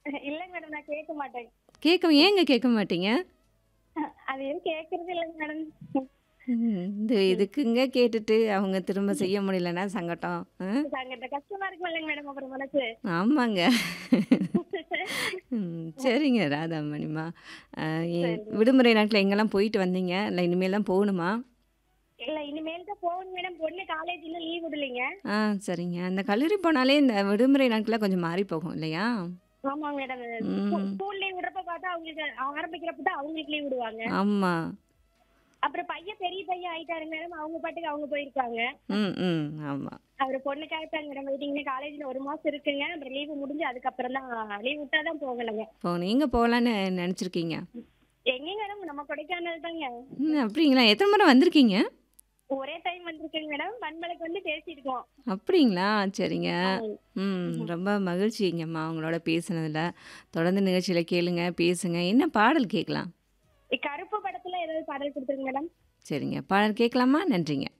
இல்லைங்க மேடம் நான் கேட்க மாட்டேன் கேட்க ஏங்க கேட்க மாட்டீங்க அது எதுவும் கேட்கறது இல்லைங்க மேடம் ம், இந்த இதுக்குங்க கேட்டுட்டு அவங்க திரும்ப செய்ய முடியலன்னா சங்கடம் ஆ? அங்கிட்ட கஷ்டமா இருக்கும் இல்லைங்க மேடம் அப்புறம் மனசு ஆமாங்க ம், சரிங்க ராதாமணிமா ஆ, ஏ- விடுமுறை நாட்கள் எங்கெல்லாம் போயிட்டு வந்தீங்க இல்லை இனிமேல் தான் போகணுமா இல்ல இனிமேல் தான் போகணும் மேடம் பொண்ணு காலேஜ் இன்னும் லீவ் விடலைங்க ஆ சரிங்க அந்த கல்லூரி போனாலே இந்த விடுமுறை நாட்களில் கொஞ்சம் மாறி போகும் இல்லையா ஆமாங்க மேடம் ம் ஸ்கூல் லீவ் விடுறப்ப பார்த்தா அவங்களுக்கு ஆரம்பிக்கிறப்ப தான் அவங்களுக்கு லீவ் விடுவாங்க ஆமாம் அப்புறம் பையன் பெரிய பையன் ஆயிட்டாருங்க மேடம் அவங்க பாட்டுக்கு அவங்க போயிருக்காங்க ம் ம் ஆமாம் அவர் பொண்ணுக்காகத்தாங்க மேடம் வெயிட்டிங் காலேஜ்ல ஒரு மாசம் இருக்குங்க அப்புறம் லீவு முடிஞ்சு அதுக்கப்புறம் தான் லீவ் விட்டா தான் போகணுங்க இப்போ நீங்கள் போகலான்னு நினச்சிருக்கீங்க எங்கேங்க மேடம் நம்ம கொடைக்கானல் தாங்க ம் அப்படிங்களா எத்தனை முறை வந்திருக்கீங்க ஒரே டைம் வந்திருக்கேங்க மேடம் பண்பலைக்கு வந்து பேசியிருக்கோம் அப்படிங்களா சரிங்க ம் ரொம்ப மகிழ்ச்சிங்கம்மா உங்களோட பேசுனதில் தொடர்ந்து நிகழ்ச்சியில் கேளுங்க பேசுங்க என்ன பாடல் கேட்கலாம் கருப்பு படத்துல ஏதாவது பாடல் கொடுத்துருங்க மேடம் சரிங்க பாடல் கேட்கலாமா நன்றிங்க